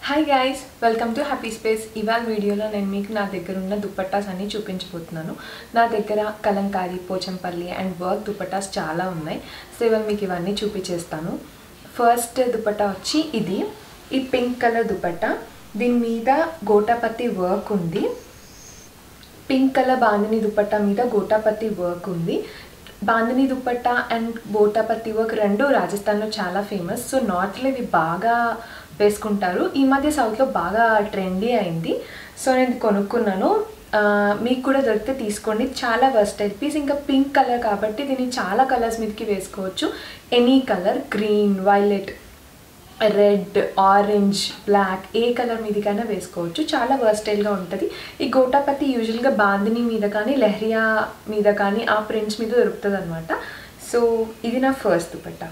hi guys welcome to happy space ఇవాళ వీడియోలో నేను మీకు నా దగ్గర ఉన్న దుపట్టాస్ అన్ని చూపించబోతున్నాను నా దగ్గర కలంకారీ పోచంపల్లి అండ్ వర్క్ దుపట్టాస్ చాలా ఉన్నాయి సో ఇవాళ మీకు ఇవన్నీ చూపించేస్తాను ఫస్ట్ దుపట్టా వచ్చి ఇది ఈ పింక్ కలర్ దుపట్టా దీని మీద గోటాపత్తి వర్క్ ఉంది పింక్ కలర్ బాందిని దుపట్టా మీద గోటాపత్తి వర్క్ ఉంది బాందిని దుపట్టా అండ్ గోటాపత్తి వర్క్ రెండు రాజస్థాన్లో చాలా ఫేమస్ సో నార్త్లో ఇవి బాగా వేసుకుంటారు ఈ మధ్య సౌత్లో బాగా ట్రెండీ అయింది సో నేను ఇది కొనుక్కున్నాను ఆ, మీకు కూడా దొరికితే తీసుకోండి చాలా వర్స్టైల్ పీస్ ఇంకా పింక్ కలర్ కాబట్టి దీన్ని చాలా కలర్స్ మీదకి వేసుకోవచ్చు any colour green violet red orange black ఏ కలర్ మీదకైనా వేసుకోవచ్చు చాలా వర్స్టైల్గా ఉంటుంది ఈ గోటాపతి యూజువల్గా బాందిని మీద కానీ లెహరియా మీద కానీ ఆ ప్రింట్స్ మీద దొరుకుతుంది అనమాట సో ఇది నా ఫస్ట్ దుపట్టా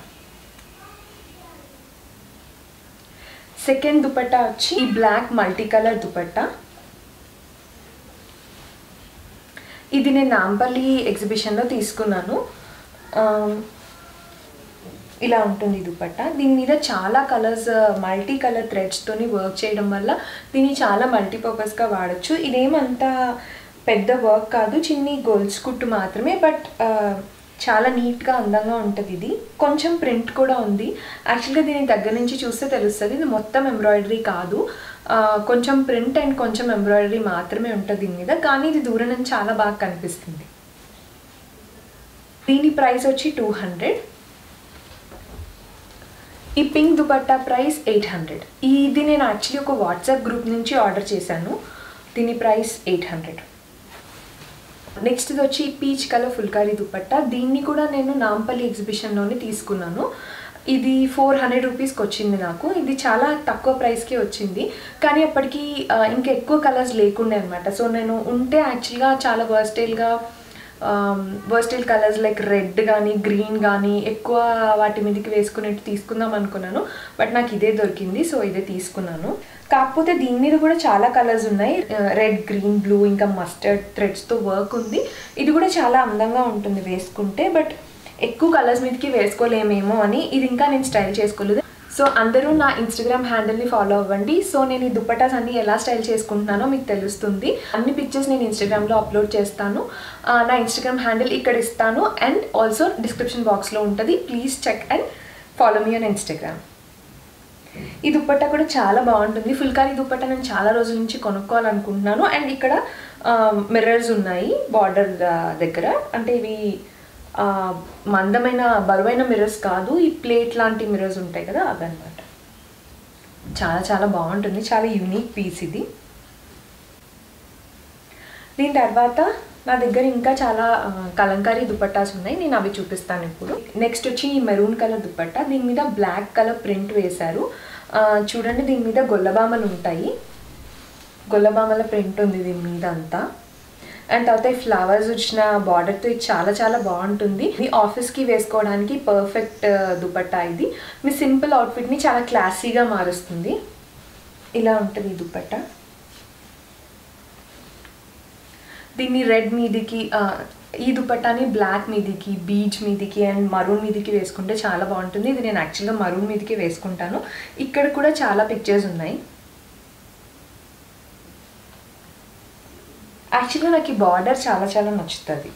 సెకండ్ దుపట్టా వచ్చి ఈ బ్లాక్ మల్టీ కలర్ దుపట్టా ఇది నేను నాంపల్లి ఎగ్జిబిషన్లో తీసుకున్నాను ఆ, ఇలా ఉంటుంది ఈ దుపట్టా దీని మీద చాలా కలర్స్ మల్టీ కలర్ థ్రెడ్స్తోని వర్క్ చేయడం వల్ల దీన్ని చాలా మల్టీపర్పస్గా వాడచ్చు ఇదేమంత పెద్ద వర్క్ కాదు చిన్ని గోల్స్ కుట్టు మాత్రమే బట్ చాలా నీట్గా అందంగా ఉంటుంది ఇది కొంచెం ప్రింట్ కూడా ఉంది యాక్చువల్గా దీని దగ్గర నుంచి చూస్తే తెలుస్తుంది ఇది మొత్తం ఎంబ్రాయిడరీ కాదు ఆ, కొంచెం ప్రింట్ అండ్ కొంచెం ఎంబ్రాయిడరీ మాత్రమే ఉంటుంది దీని మీద కానీ ఇది దూరం నుంచి చాలా బాగా కనిపిస్తుంది దీని ప్రైస్ వచ్చి టూ హండ్రెడ్ ఈ pink dupatta price eight hundred ఇది నేను యాక్చువల్లీ ఒక వాట్సాప్ గ్రూప్ నుంచి ఆర్డర్ చేశాను దీని ప్రైస్ ఎయిట్ హండ్రెడ్ నెక్స్ట్ ఇది వచ్చి పీచ్ కలర్ ఫుల్కారీ దుపట్టా దీన్ని కూడా నేను నాంపల్లి ఎగ్జిబిషన్లోనే తీసుకున్నాను ఇది ఫోర్ హండ్రెడ్ రూపీస్కి వచ్చింది నాకు ఇది చాలా తక్కువ ప్రైస్కి వచ్చింది కానీ అప్పటికి ఆ, ఇంకా ఎక్కువ కలర్స్ లేకుండే అనమాట సో నేను ఉంటే యాక్చువల్గా చాలా వర్స్టైల్గా వర్స్టైల్ కలర్స్ లైక్ రెడ్ కానీ గ్రీన్ కానీ ఎక్కువ వాటి మీదకి వేసుకునేట్టు తీసుకుందాం అనుకున్నాను బట్ నాకు ఇదే దొరికింది సో ఇదే తీసుకున్నాను కాకపోతే దీని మీద కూడా చాలా కలర్స్ ఉన్నాయి రెడ్ గ్రీన్ బ్లూ ఇంకా మస్టర్డ్ థ్రెడ్స్తో వర్క్ ఉంది ఇది కూడా చాలా అందంగా ఉంటుంది వేసుకుంటే బట్ ఎక్కువ కలర్స్ మీదకి వేసుకోలేమేమో అని ఇది ఇంకా నేను స్టైల్ చేసుకోలేదు సో అందరూ నా ఇన్స్టాగ్రామ్ హ్యాండిల్ని ఫాలో అవ్వండి సో నేను ఈ దుపట్టాస్ అన్ని ఎలా స్టైల్ చేసుకుంటున్నానో మీకు తెలుస్తుంది అన్ని పిక్చర్స్ నేను ఇన్స్టాగ్రామ్లో అప్లోడ్ చేస్తాను ఆ, నా ఇన్స్టాగ్రామ్ హ్యాండిల్ ఇక్కడ ఇస్తాను అండ్ ఆల్సో డిస్క్రిప్షన్ బాక్స్లో ఉంటుంది please check and follow me on Instagram ఈ దుపట్టా కూడా చాలా బాగుంటుంది ఫుల్కారీ దుపట్టా నేను చాలా రోజుల నుంచి కొనుక్కోవాలనుకుంటున్నాను అండ్ ఇక్కడ మిర్రర్స్ ఉన్నాయి బార్డర్ దగ్గర అంటే ఇవి ఆ, మందమైన బరువైన మిర్రర్స్ కాదు ఈ ప్లేట్ లాంటి మిర్రర్స్ ఉంటాయి కదా అవన్నమాట చాలా చాలా బాగుంటుంది చాలా యూనిక్ పీస్ ఇది దీని తర్వాత నా దగ్గర ఇంకా చాలా ఆ, కలంకారీ దుపట్టాస్ ఉన్నాయి నేను అవి చూపిస్తాను ఇప్పుడు నెక్స్ట్ వచ్చి ఈ మెరూన్ కలర్ దుపట్టా దీని మీద బ్లాక్ కలర్ ప్రింట్ వేశారు ఆ, చూడండి దీని మీద గొల్లబామలు ఉంటాయి గొల్లబామల ప్రింట్ ఉంది దీని మీద అంతా అండ్ తర్వాత ఈ ఫ్లవర్స్ వచ్చిన బార్డర్తో ఇది చాలా చాలా బాగుంటుంది మీ ఆఫీస్కి వేసుకోవడానికి పర్ఫెక్ట్ దుపట్టా ఇది మీ సింపుల్ అవుట్ఫిట్ని చాలా క్లాసీగా మారుస్తుంది ఇలా ఉంటుంది ఈ దుపట్టా దీన్ని రెడ్ మీదికి ఆ, ఈ దుపట్టాని బ్లాక్ మీదికి బీచ్ మీదికి అండ్ మరూన్ మీదికి వేసుకుంటే చాలా బాగుంటుంది ఇది నేను యాక్చువల్గా మరూన్ మీదికి వేసుకుంటాను ఇక్కడ కూడా చాలా పిక్చర్స్ ఉన్నాయి యాక్చువల్గా నాకు ఈ బార్డర్ చాలా చాలా నచ్చుతుంది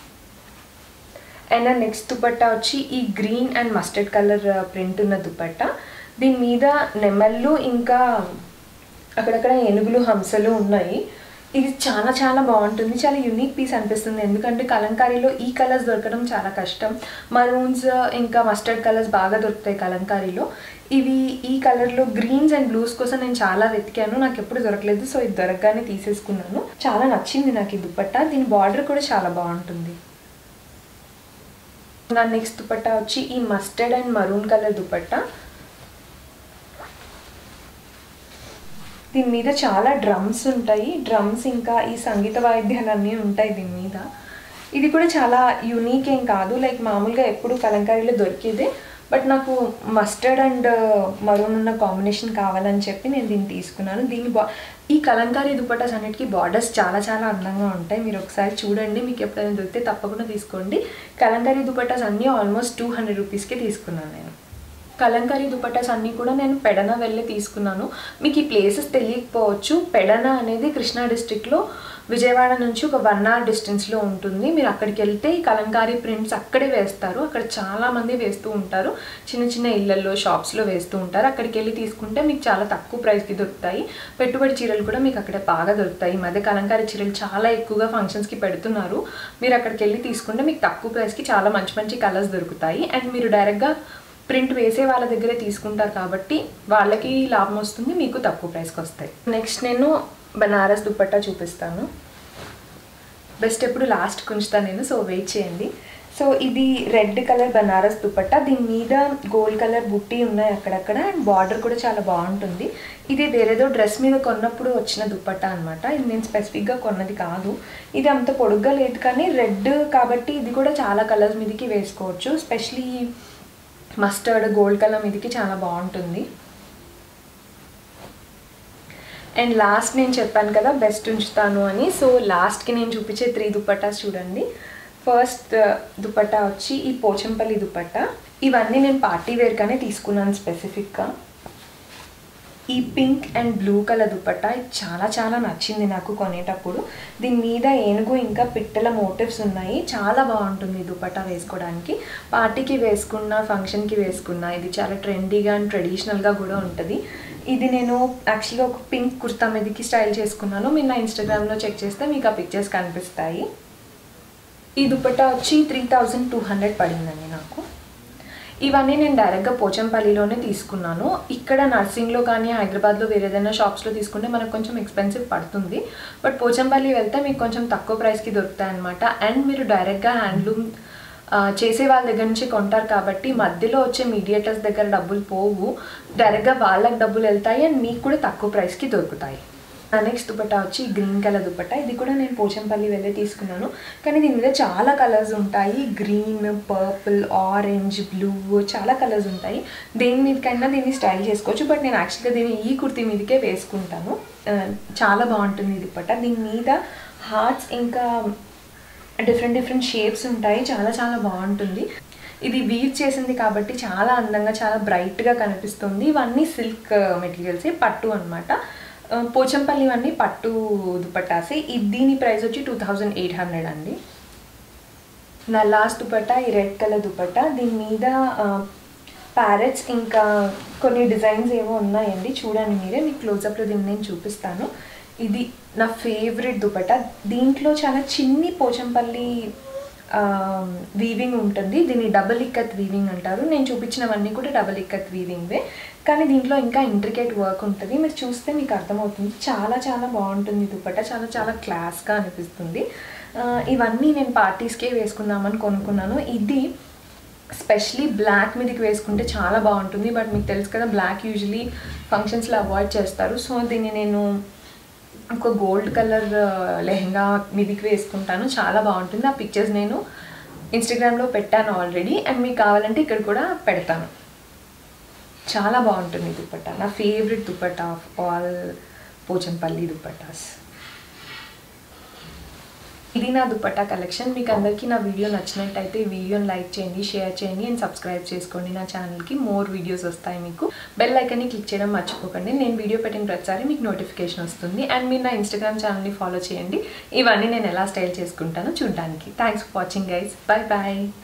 అండ్ నెక్స్ట్ దుపట్టా వచ్చి ఈ green and mustard colour print ఉన్న దుపట్టా దీని మీద నెమళ్ళు ఇంకా అక్కడక్కడ ఏనుగులు హంసలు ఉన్నాయి ఇది చాలా చాలా బాగుంటుంది చాలా యూనిక్ పీస్ అనిపిస్తుంది ఎందుకంటే కలంకారీలో ఈ కలర్స్ దొరకడం చాలా కష్టం మరూన్స్ ఇంకా మస్టర్డ్ కలర్స్ బాగా దొరుకుతాయి కలంకారీలో ఇవి ఈ కలర్లో గ్రీన్స్ అండ్ బ్లూస్ కోసం నేను చాలా వెతికాను నాకు ఎప్పుడు దొరకలేదు సో ఇది దొరకగానే తీసేసుకున్నాను చాలా నచ్చింది నాకు ఈ దుపట్టా దీని బార్డర్ కూడా చాలా బాగుంటుంది నా నెక్స్ట్ దుపట్టా వచ్చి ఈ mustard and maroon colour dupatta దీని మీద చాలా డ్రమ్స్ ఉంటాయి డ్రమ్స్ ఇంకా ఈ సంగీత వాయిద్యాలన్నీ ఉంటాయి దీని మీద ఇది కూడా చాలా యూనిక్ ఏం కాదు లైక్ మామూలుగా ఎప్పుడు కలంకారీలో దొరికేదే బట్ నాకు మస్టర్డ్ అండ్ మరూన్ ఉన్న కాంబినేషన్ కావాలని చెప్పి నేను దీన్ని తీసుకున్నాను దీని బా ఈ కలంకారీ దుపట్టాస్ అన్నిటికీ బార్డర్స్ చాలా చాలా అందంగా ఉంటాయి మీరు ఒకసారి చూడండి మీకు ఎప్పుడైనా దొరికితే తప్పకుండా తీసుకోండి కలంకారీ దుపట్టాస్ అన్నీ ఆల్మోస్ట్ టూ హండ్రెడ్ రూపీస్కే తీసుకున్నాను నేను కలంకారీ దుపట్టాస్ అన్నీ కూడా నేను పెడన వెళ్ళి తీసుకున్నాను మీకు ఈ ప్లేసెస్ తెలియకపోవచ్చు పెడన అనేది కృష్ణా డిస్ట్రిక్ట్లో విజయవాడ నుంచి ఒక వన్ అవర్ డిస్టెన్స్లో ఉంటుంది మీరు అక్కడికి వెళ్తే ఈ కలంకారీ ప్రింట్స్ అక్కడే వేస్తారు అక్కడ చాలామంది వేస్తూ ఉంటారు చిన్న చిన్న ఇళ్ళల్లో షాప్స్లో వేస్తూ ఉంటారు అక్కడికి వెళ్ళి తీసుకుంటే మీకు చాలా తక్కువ ప్రైస్కి దొరుకుతాయి పెట్టుబడి చీరలు కూడా మీకు అక్కడ బాగా దొరుకుతాయి ఈ మధ్య కలంకారీ చీరలు చాలా ఎక్కువగా ఫంక్షన్స్కి పెడుతున్నారు మీరు అక్కడికి వెళ్ళి తీసుకుంటే మీకు తక్కువ ప్రైస్కి చాలా మంచి మంచి కలర్స్ దొరుకుతాయి అండ్ మీరు డైరెక్ట్గా ప్రింట్ వేసే వాళ్ళ దగ్గరే తీసుకుంటారు కాబట్టి వాళ్ళకి లాభం వస్తుంది మీకు తక్కువ ప్రైస్కి వస్తాయి నెక్స్ట్ నేను బనారస్ దుపట్టా చూపిస్తాను బెస్ట్ ఎప్పుడు లాస్ట్ ఉంచుతాను నేను సో వెయిట్ చేయండి సో ఇది రెడ్ కలర్ బనారస్ దుపట్టా దీని మీద గోల్డ్ కలర్ బుట్టి ఉన్నాయి అక్కడక్కడ అండ్ బార్డర్ కూడా చాలా బాగుంటుంది ఇది వేరేదో డ్రెస్ మీద కొన్నప్పుడు వచ్చిన దుపట్టా అనమాట ఇది నేను స్పెసిఫిక్గా కొన్నది కాదు ఇది అంత పొడుగ్గా లేదు కానీ రెడ్ కాబట్టి ఇది కూడా చాలా కలర్స్ మీదకి వేసుకోవచ్చు స్పెషలీ మస్టర్డ్ గోల్డ్ కలర్ మీదకి చాలా బాగుంటుంది అండ్ లాస్ట్ నేను చెప్పాను కదా బెస్ట్ ఉంచుతాను అని సో లాస్ట్కి నేను చూపించే త్రీ దుపట్టాస్ చూడండి ఫస్ట్ దుపట్టా వచ్చి ఈ పోచంపల్లి దుపట్టా ఇవన్నీ నేను పార్టీ వేర్గానే తీసుకున్నాను స్పెసిఫిక్గా ఈ pink and blue colour dupatta ఇది చాలా చాలా నచ్చింది నాకు కొనేటప్పుడు దీని మీద ఏనుగు ఇంకా పిట్టల మోటివ్స్ ఉన్నాయి చాలా బాగుంటుంది ఈ దుపట్టా వేసుకోవడానికి పార్టీకి వేసుకున్న ఫంక్షన్కి వేసుకున్న ఇది చాలా ట్రెండీగా అండ్ ట్రెడిషనల్గా కూడా ఉంటుంది ఇది నేను యాక్చువల్గా ఒక పింక్ కుర్తా మీదకి స్టైల్ చేసుకున్నాను మీరు నా ఇన్స్టాగ్రామ్లో చెక్ చేస్తే మీకు ఆ పిక్చర్స్ కనిపిస్తాయి ఈ దుపట్టా వచ్చి త్రీ థౌజండ్ టూ హండ్రెడ్ పడిందండి నాకు ఇవన్నీ నేను డైరెక్ట్గా పోచంపల్లిలోనే తీసుకున్నాను ఇక్కడ నర్సింగ్లో కానీ హైదరాబాద్లో వేరే ఏదైనా షాప్స్లో తీసుకుంటే మనకు కొంచెం ఎక్స్పెన్సివ్ పడుతుంది బట్ పోచంపల్లి వెళ్తే మీకు కొంచెం తక్కువ ప్రైస్కి దొరుకుతాయి అనమాట అండ్ మీరు డైరెక్ట్గా హ్యాండ్లూమ్ చేసే వాళ్ళ దగ్గర నుంచి కొంటారు కాబట్టి మధ్యలో వచ్చే మీడియేటర్స్ దగ్గర డబ్బులు పోవు డైరెక్ట్గా వాళ్ళకి డబ్బులు వెళ్తాయి అండ్ మీకు కూడా తక్కువ ప్రైస్కి దొరుకుతాయి నెక్స్ట్ దుపట్టా వచ్చి గ్రీన్ కలర్ దుపట్టా ఇది కూడా నేను పోచంపల్లి వెళ్ళి తీసుకున్నాను కానీ దీని మీద చాలా కలర్స్ ఉంటాయి గ్రీన్ పర్పుల్ ఆరెంజ్ బ్లూ చాలా కలర్స్ ఉంటాయి దేని మీదకైనా దీన్ని స్టైల్ చేసుకోవచ్చు బట్ నేను యాక్చువల్గా దీన్ని ఈ కుర్తీ మీదకే వేసుకుంటాను చాలా బాగుంటుంది ఈ దుపట్టా దీని మీద హార్ట్స్ ఇంకా డిఫరెంట్ డిఫరెంట్ షేప్స్ ఉంటాయి చాలా చాలా బాగుంటుంది ఇది వీవ్ చేసింది కాబట్టి చాలా అందంగా చాలా బ్రైట్గా కనిపిస్తుంది ఇవన్నీ సిల్క్ మెటీరియల్స్ పట్టు అనమాట పోచంపల్లి ఇవన్నీ పట్టు దుపట్టాసే ఇది దీని ప్రైస్ వచ్చి టూ థౌజండ్ ఎయిట్ హండ్రెడ్ అండి నా లాస్ట్ దుపట్టా ఈ రెడ్ కలర్ దుపట్టా దీని మీద ప్యారెట్స్ ఇంకా కొన్ని డిజైన్స్ ఏవో ఉన్నాయండి చూడండి మీరే మీకు క్లోజప్లో దీన్ని నేను చూపిస్తాను ఇది నా ఫేవరెట్ దుపట్టా దీంట్లో చాలా చిన్ని పోచంపల్లి వీవింగ్ ఉంటుంది దీన్ని డబుల్ ఇక్కత్ వీవింగ్ అంటారు నేను చూపించినవన్నీ కూడా డబుల్ ఇక్కత్ వీవింగ్వే కానీ దీంట్లో ఇంకా ఇంట్రికేట్ వర్క్ ఉంటుంది మీరు చూస్తే మీకు అర్థమవుతుంది చాలా చాలా బాగుంటుంది దుపట్టా చాలా చాలా క్లాస్గా అనిపిస్తుంది ఇవన్నీ నేను పార్టీస్కే వేసుకుందామని కొనుక్కున్నాను ఇది స్పెషలీ బ్లాక్ మీదకి వేసుకుంటే చాలా బాగుంటుంది బట్ మీకు తెలుసు కదా బ్లాక్ యూజువలీ ఫంక్షన్స్లో అవాయిడ్ చేస్తారు సో దీన్ని నేను ఒక గోల్డ్ కలర్ లెహంగా మీదికి వేసుకుంటాను చాలా బాగుంటుంది ఆ పిక్చర్స్ నేను ఇన్స్టాగ్రామ్లో పెట్టాను ఆల్రెడీ అండ్ మీకు కావాలంటే ఇక్కడ కూడా పెడతాను చాలా బాగుంటుంది దుపట్టా నా favourite dupatta of all Pochampally dupattas ఇది నా దుపట్టా కలెక్షన్ మీకు అందరికీ నా వీడియో నచ్చినట్టయితే ఈ వీడియోని లైక్ చేయండి షేర్ చేయండి అండ్ సబ్స్క్రైబ్ చేసుకోండి నా ఛానల్కి మోర్ వీడియోస్ వస్తాయి మీకు బెల్ ఐకన్ని క్లిక్ చేయడం మర్చిపోకండి నేను వీడియో పెట్టిన ప్రతిసారి మీకు నోటిఫికేషన్ వస్తుంది అండ్ మీరు నా ఇన్స్టాగ్రామ్ ఛానల్ని ఫాలో చేయండి ఇవన్నీ నేను ఎలా స్టైల్ చేసుకుంటానో చూడడానికి thanks for watching guys bye bye